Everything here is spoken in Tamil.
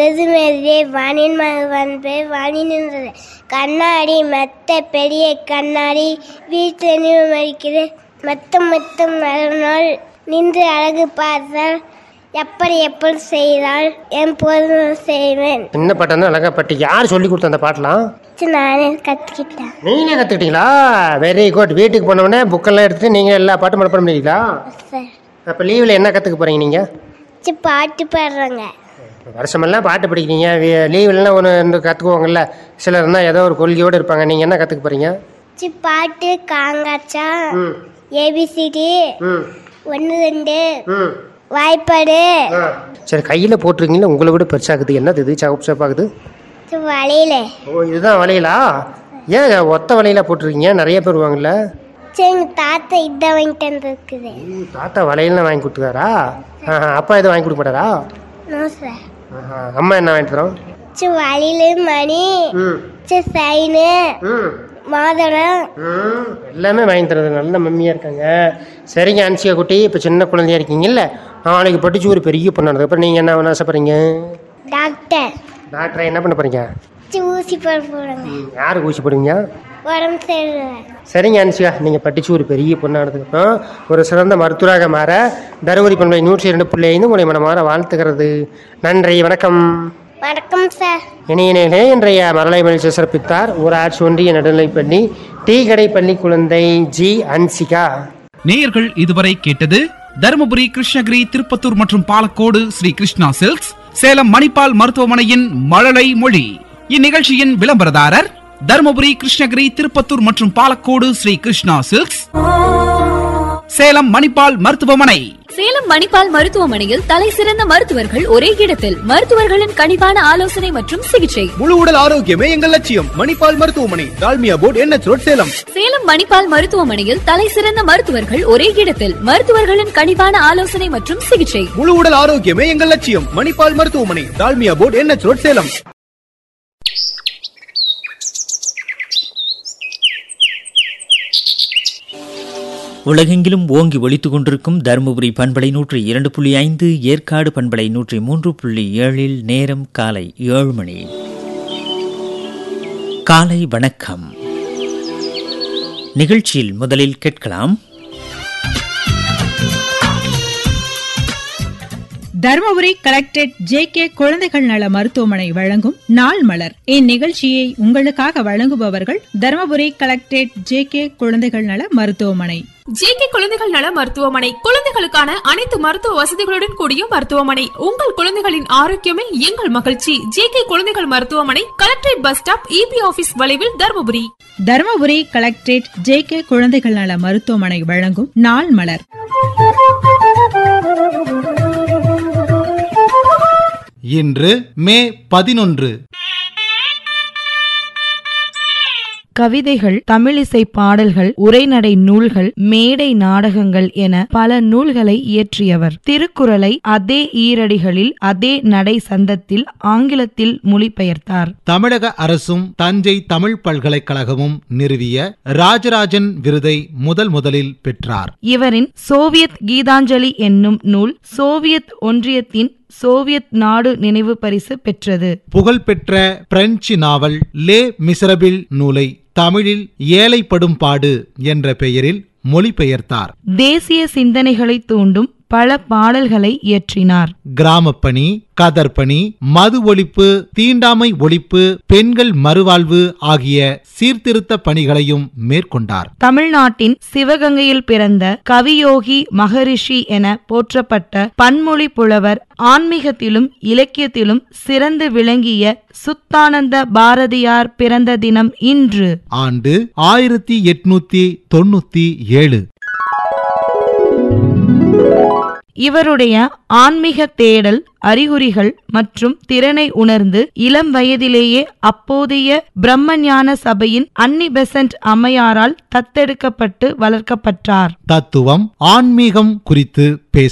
எதுமேலே வானின் மகன் பேர் வாணி நின்றது கண்ணாடி மெத்த பெரிய கண்ணாடி வீட்டில் நின்று மறிக்கிறது மெத்தம் மெத்தம் மறுநாள் நின்று அழகு பார்த்தால் எப்படி எப்படி செய்தால் என் போதும் செய்வேன் சின்ன பாட்டு வந்து அழகா பாட்டு யார் சொல்லி கொடுத்த அந்த பாட்டெலாம் இது நானே கற்றுக்கிட்டேன் நீங்களே கற்றுக்கிட்டீங்களா வெரி குட் வீட்டுக்கு போனவுடனே புக்கெல்லாம் எடுத்துட்டு நீங்கள் எல்லா பாட்டும் மனப்பாடம் பண்ணிட்டீங்களா சார் அப்போ லீவில் என்ன கற்றுக்க போகிறீங்க நீங்கள் சரி, பாட்டு பாடுறாங்க வருஷமெல்லாம் பாட்டு படிக்கிறீங்க லீவ்லலாம் ஒன்று ரெண்டு கற்றுக்குவாங்கல்ல சிலர் இருந்தால் ஏதோ ஒரு கொள்கையோடு இருப்பாங்க நீங்கள் என்ன கற்றுக்க போகிறீங்க சரி, பாட்டு காங்காச்சா ம் ஏபிசிடி ம் ஒன்று ரெண்டு ம் வாய்ப்பாடு ஆ. சரி கையில் போட்டிருக்கீங்களா உங்களை விட பெருசாகுது என்னது இது சகப்பு சப்பாகுது சரி, வளையல ஓ இதுதான் வலையிலா ஏன் ஒத்த வலையில போட்டிருக்கீங்க நிறைய பேர் வாங்கல சரி எங்க தாத்தா இதான் வாங்கிட்டு வந்துருக்குது தாத்தா வலையிலாம் வாங்கி கொடுத்துக்காரா ஆஹா, அப்பா எதுவும் வாங்கி கொடுக்க மாட்டாரா நோ சார் ஆஹா, அம்மா என்ன வாங்கிட்டு தரோம் சரி வளையல மணி ம் சரி சைனு ம் மாதளம் ம் எல்லாமே வாங்கி தரது நல்ல மம்மியாக இருக்காங்க சரிங்க அன்சியா குட்டி இப்போ சின்ன குழந்தையா இருக்கீங்கல்ல நாளைக்கு படிச்சு ஒரு பெரிய பொண்ணு அப்புறம் நீங்கள் என்ன பண்ண ஆசைப்படுறீங்க டாக்டர் டாக்டரை என்ன பண்ண போறீங்க சரி ஊசி போட போடுங்க ம், யாருக்கு ஊசி போடுவீங்க உடம்பு சரியில்லை சரிங்க அன்சியா நீங்கள் படித்து ஒரு பெரிய பொண்ணானதுக்கப்புறம் ஒரு சிறந்த மருத்துவராக மாற தருமபுரி பண்பை நூற்றி இரண்டு புள்ளி ஐந்து உங்களை மனமாற வாழ்த்துகிறது நன்றி வணக்கம் வணக்கம் சார் இணையினே இன்றைய மரலை மகிழ்ச்சி சிறப்பித்தார் ஊராட்சி ஒன்றிய நடுநிலைப்பள்ளி டீ கடை பள்ளி குழந்தை ஜி அன்சிகா நேயர்கள் இதுவரை கேட்டது தருமபுரி கிருஷ்ணகிரி திருப்பத்தூர் மற்றும் பாலக்கோடு ஸ்ரீ கிருஷ்ணா சில்க்ஸ் சேலம் மணிப்பால் மருத்துவமனையின் மழலை மொழி இந்நிகழ்ச்சியின் விளம்பரதாரர் தருமபுரி கிருஷ்ணகிரி திருப்பத்தூர் மற்றும் பாலக்கோடு ஸ்ரீ கிருஷ்ணா சில்க்ஸ் சேலம் மணிப்பால் மருத்துவமனை சேலம் மணிப்பால் மருத்துவமனையில் தலை சிறந்த மருத்துவர்கள் ஒரே இடத்தில் மருத்துவர்களின் கனிவான ஆலோசனை மற்றும் சிகிச்சை முழு உடல் ஆரோக்கியமே எங்கள் லட்சியம் மணிப்பால் மருத்துவமனை Dalmia board NH road Salem Salem Manipal மருத்துவமனையில் தலை சிறந்த மருத்துவர்கள் ஒரே இடத்தில் மருத்துவர்களின் கனிவான ஆலோசனை மற்றும் சிகிச்சை முழு உடல் ஆரோக்கியமே எங்கள் லட்சியம் மணிப்பால் மருத்துவமனை Dalmia board NH road Salem உலகெங்கிலும் ஓங்கி ஒலித்துக் கொண்டிருக்கும் தருமபுரி பண்பலை நூற்றி இரண்டு புள்ளி ஐந்து ஏற்காடு பண்பலை நூற்றி மூன்று புள்ளி ஏழில் நேரம் காலை ஏழு மணி காலை வணக்கம் நிகழ்ச்சியில் முதலில் கேட்கலாம் தருமபுரி கலெக்டரேட் ஜே கே குழந்தைகள் நல மருத்துவமனை வழங்கும் நாள் மலர் இந்நிகழ்ச்சியை உங்களுக்காக வழங்குபவர்கள் தருமபுரி கலெக்டரேட் ஜே கே குழந்தைகள் நல மருத்துவமனை ஜேகே குழந்தைகள் நல மருத்துவமனை குழந்தைகளுக்கான அனைத்து மருத்துவ வசதிகளுடன் கூடிய மருத்துவமனை உங்கள் குழந்தைகளின் ஆரோக்கியமே எங்கள் மகிழ்ச்சி ஜேகே குழந்தைகள் மருத்துவமனை collectorate bus stop EB office வளைவில் Dharmapuri Dharmapuri collectorate J K குழந்தைகள் நல மருத்துவமனை வழங்கும் நாள் மலர் இன்று மே பதினொன்று கவிதைகள் தமிழிசை பாடல்கள் உரைநடை நூல்கள் மேடை நாடகங்கள் என பல நூல்களை இயற்றியவர் திருக்குறளை அதே ஈரடிகளில் அதே நடை சந்தத்தில் ஆங்கிலத்தில் மொழிபெயர்த்தார் தமிழக அரசும் தஞ்சை தமிழ் பல்கலைக்கழகமும் நிறுவிய ராஜராஜன் விருதை முதல் முதலில் பெற்றார் இவரின் சோவியத் கீதாஞ்சலி என்னும் நூல் சோவியத் ஒன்றியத்தின் சோவியத் நாடு நினைவு பரிசு பெற்றது புகழ்பெற்ற பிரெஞ்சு நாவல் லே மிசரபிள் நூலை தமிழில் ஏழைப்படும் பாடு என்ற பெயரில் மொழிபெயர்த்தார் தேசிய சிந்தனைகளை தூண்டும் பல பாடல்களை இயற்றினார் கிராமப்பணி கதர்பணி மது ஒழிப்பு தீண்டாமை ஒழிப்பு பெண்கள் மறுவாழ்வு ஆகிய சீர்திருத்த பணிகளையும் மேற்கொண்டார் தமிழ்நாட்டின் சிவகங்கையில் பிறந்த கவியோகி மகரிஷி என போற்றப்பட்ட பன்மொழி புலவர் ஆன்மீகத்திலும் இலக்கியத்திலும் சிறந்து விளங்கிய சுத்தானந்த பாரதியார் பிறந்த தினம் இன்று ஆண்டு ஆயிரத்தி எட்நூத்தி தொண்ணூத்தி ஏழு இவருடைய ஆன்மீக தேடல் அறிகுறிகள் மற்றும் திறனை உணர்ந்து இளம் வயதிலேயே அப்போதைய பிரம்மஞான சபையின் அன்னி பெசன்ட் அம்மையாரால் தத்தெடுக்கப்பட்டு வளர்க்கப்பட்டார் தத்துவம் ஆன்மீகம் குறித்து பேச